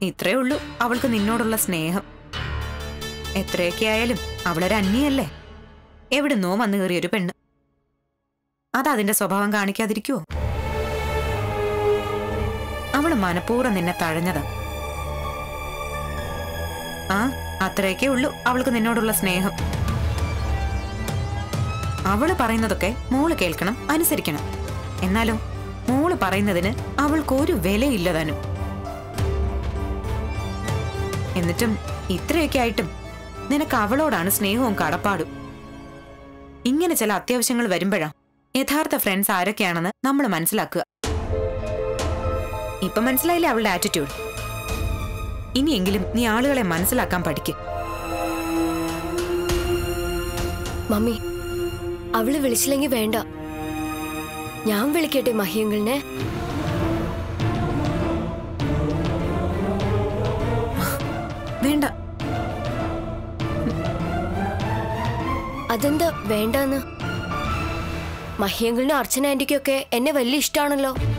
ഇത്രേ ഉള്ളൂ അവൾക്ക് നിന്നോടുള്ള സ്നേഹം എത്രയൊക്കെ ആയാലും അവളൊരു അന്യയല്ലേ എവിടുന്നോ വന്നു കയറിയൊരു പെണ്ണ് അതതിന്റെ സ്വഭാവം കാണിക്കാതിരിക്കുവോ അവള് മനഃപൂർവ്വം നിന്നെ തഴഞ്ഞതാ ആ അത്രയൊക്കെ ഉള്ളൂ അവൾക്ക് നിന്നോടുള്ള സ്നേഹം അവള് പറയുന്നതൊക്കെ മോള് കേൾക്കണം അനുസരിക്കണം എന്നാലും മോള് പറയുന്നതിന് അവൾക്ക് ഒരു വിലയില്ലതാനും എന്നിട്ടും ഇത്രയൊക്കെ ആയിട്ടും നിനക്ക് അവളോടാണ് സ്നേഹവും കടപ്പാടും ഇങ്ങനെ ചില അത്യാവശ്യങ്ങൾ വരുമ്പോഴാ യഥാർത്ഥ ഫ്രണ്ട്സ് ആരൊക്കെയാണെന്ന് നമ്മൾ മനസ്സിലാക്കുക ഇപ്പൊ മനസ്സിലായില്ലേ അവളുടെ ആറ്റിറ്റ്യൂഡ് ഇനിയെങ്കിലും നീ ആളുകളെ മനസ്സിലാക്കാൻ പഠിക്ക് മമ്മി അവള് വിളിച്ചില്ലെങ്കിൽ വേണ്ട ഞാൻ വിളിക്കട്ടെ മഹിയങ്ങളിനെ വേണ്ട അതെന്താ വേണ്ടെന്ന് മഹിയങ്ങളിനും അർച്ചന ആന്റിക്കൊക്കെ എന്നെ വലിയ ഇഷ്ടമാണല്ലോ